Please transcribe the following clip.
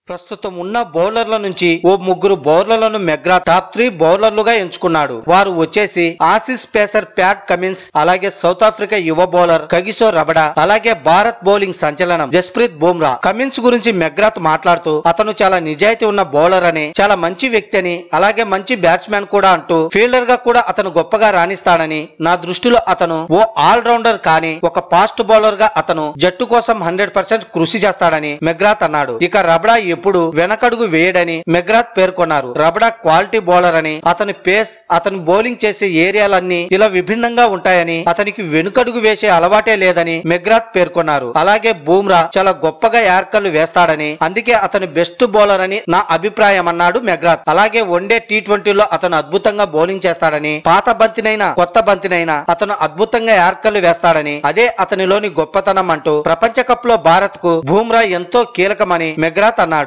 ప్రస్తుతం ఉన్న బౌలర్ల నుంచి ఓ ముగ్గురు బౌలర్లను మెగ్రా టాప్ త్రీ బౌలర్లుగా ఎంచుకున్నాడు వారు వచ్చేసి ఆసిస్ పేసర్ ప్యాట్ కమిన్స్ అలాగే సౌత్ ఆఫ్రికా యువ బౌలర్ కగిసో రబడా అలాగే భారత్ బౌలింగ్ సంచలనం జస్ప్రీత్ బుమ్రా కమిన్స్ గురించి మెగ్రాత్ మాట్లాడుతూ అతను చాలా నిజాయితీ ఉన్న బౌలర్ అని చాలా మంచి వ్యక్తి అని అలాగే మంచి బ్యాట్స్మెన్ కూడా అంటూ ఫీల్డర్ గా కూడా అతను గొప్పగా రాణిస్తాడని నా దృష్టిలో అతను ఓ ఆల్ రౌండర్ కానీ ఒక ఫాస్ట్ బౌలర్ గా అతను జట్టు కోసం హండ్రెడ్ పర్సెంట్ కృషి చేస్తాడని మెగ్రాత్ అన్నాడు ఇక రబడా ఎప్పుడు వెనకడుగు వేయడని మెగ్రాత్ పేర్కొన్నారు రబడా క్వాలిటీ బౌలర్ అని అతని పేస్ అతను బౌలింగ్ చేసే ఏరియాలన్నీ ఇలా విభిన్నంగా ఉంటాయని అతనికి వెనుకడుగు వేసే అలవాటే లేదని మెగ్రాత్ పేర్కొన్నారు అలాగే బూమ్రా చాలా గొప్పగా యార్కర్లు వేస్తాడని అందుకే అతను బెస్ట్ బౌలర్ అని నా అభిప్రాయం అన్నాడు మెగ్రాత్ అలాగే వన్డే టీ ట్వంటీలో అతను అద్భుతంగా బౌలింగ్ చేస్తాడని పాత బంతినైనా కొత్త బంతినైనా అతను అద్భుతంగా యార్కర్లు వేస్తాడని అదే అతనిలోని గొప్పతనం అంటూ ప్రపంచ కప్ లో భారత్ కు బూమ్రా ఎంతో కీలకమని మెగ్రాత్ అన్నాడు